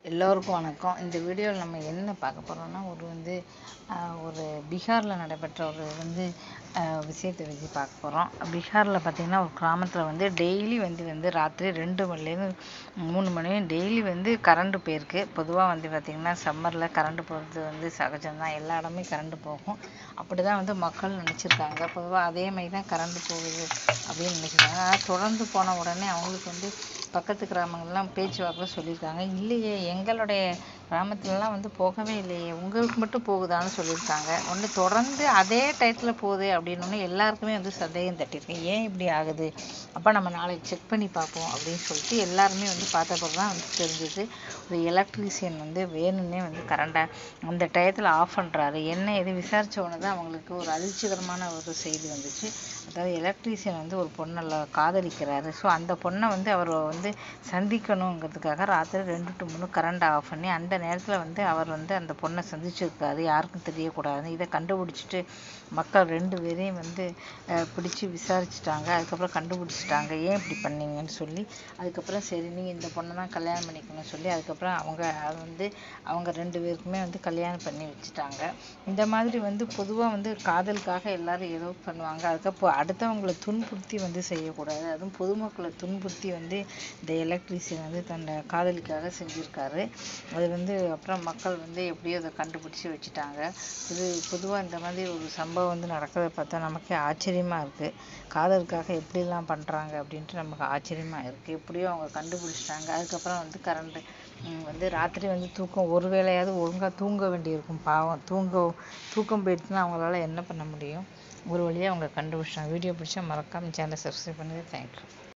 எல்லோருக்கும் வணக்கம் இந்த வீடியோவில் நம்ம என்ன பார்க்க போகிறோம்னா ஒரு வந்து ஆஹ், ஒரு பீகாரில் நடைபெற்ற ஒரு வந்து ஆஹ், விஷயத்தை வச்சு பார்க்க போகிறோம் பீகாரில் பார்த்திங்கன்னா ஒரு கிராமத்தில் வந்து டெய்லி வந்து வந்து ராத்திரி ரெண்டு மணிலேருந்து மூணு மணி டெய்லி வந்து கரண்ட்டு போயிருக்கு பொதுவாக வந்து பார்த்திங்கன்னா சம்மரில் கரண்ட் போகிறது வந்து சகஜம்தான் எல்லா இடமே கரண்ட் போகும் அப்படி தான் வந்து மக்கள் நினச்சிருக்காங்க பொதுவாக அதே மாதிரி தான் கரண்ட் போகுது அப்படின்னு நினைக்கிறாங்க ஆனால் தொடர்ந்து போன உடனே அவங்களுக்கு வந்து பக்கத்து கிராமங்கள்லாம் பேச்சுவாக்கில் சொல்லியிருக்காங்க இல்லையே எங்களுடைய கிராமத்துலலாம் வந்து போகவே இல்லையே உங்களுக்கு மட்டும் போகுதான்னு சொல்லியிருக்காங்க ஒன்று தொடர்ந்து அதே டயத்தில் போகுது அப்படின்னு எல்லாருக்குமே வந்து சந்தேகம் தட்டியிருக்கு ஏன் இப்படி ஆகுது அப்போ நம்ம நாளைக்கு செக் பண்ணி பார்ப்போம் அப்படின்னு சொல்லிட்டு எல்லாருமே வந்து பார்த்தப்போ தான் வந்து தெரிஞ்சது ஒரு எலக்ட்ரீஷியன் வந்து வேணும்னே வந்து கரண்டை அந்த டயத்தில் ஆஃப் பண்ணுறாரு என்ன எது விசாரிச்ச உடனே தான் அவங்களுக்கு ஒரு அதிர்ச்சிகரமான ஒரு செய்தி வந்துச்சு அதாவது எலக்ட்ரீஷியன் வந்து ஒரு பொண்ணை ல- காதலிக்கிறாரு ஸோ அந்த பொண்ணை வந்து அவர் வந்து சந்திக்கணுங்கிறதுக்காக ராத்திரி ரெண்டு டு மூணு கரண்ட் ஆஃப் பண்ணி அந்த நேரத்தில் வந்து அவர் வந்து அந்த பொண்ணை சந்திச்சிருக்காரு யாருக்கும் தெரியக்கூடாது இதை கண்டுபிடிச்சிட்டு மக்கள் ரெண்டு பேரையும் வந்து அஹ், பிடிச்சு விசாரிச்சுட்டாங்க அதுக்கப்புறம் கண்டுபிடிச்சிட்டாங்க ஏன் இப்படி பண்ணீங்கன்னு சொல்லி அதுக்கப்புறம் சரி நீங்கள் இந்த பொண்ணை தான் கல்யாணம் பண்ணிக்கணும்னு சொல்லி அதுக்கப்புறம் அவங்க அது வந்து அவங்க ரெண்டு பேருக்குமே வந்து கல்யாணம் பண்ணி வச்சுட்டாங்க இந்த மாதிரி வந்து பொதுவாக வந்து காதலுக்காக எல்லாரும் ஏதோ பண்ணுவாங்க அதுக்கப்புறம் அடுத்தவங்களை துன்புறுத்தி வந்து செய்யக்கூடாது அதுவும் பொதுமக்களை துன்புறுத்தி வந்து இந்த எலக்ட்ரீஷியன் வந்து தன் காதலிக்காக செஞ்சுருக்காரு அது வந்து அப்புறம் மக்கள் வந்து எப்படியோ அதை கண்டுபிடிச்சி வச்சுட்டாங்க இது பொதுவாக இந்த மாதிரி ஒரு சம்பவம் வந்து நடக்கிறத பார்த்தா நமக்கே ஆச்சரியமாக இருக்குது காதலுக்காக எப்படிலாம் பண்ணுறாங்க அப்படின்ட்டு நமக்கு ஆச்சரியமாக இருக்குது எப்படியோ அவங்க கண்டுபிடிச்சிட்டாங்க அதுக்கப்புறம் வந்து கரண்ட்டு வந்து ராத்திரி வந்து தூக்கம் ஒரு வேளையாவது ஒழுங்காக தூங்க வேண்டியிருக்கும் பாவம் தூங்க தூக்கம் போயிடுச்சுன்னா அவங்களால என்ன பண்ண முடியும் ஒரு வழியாக அவங்க கண்டுபிடிச்சிட்டாங்க வீடியோ பிடிச்சா மறக்காம சேனலை சப்ஸ்கிரைப் பண்ணுங்கள் தேங்க்யூ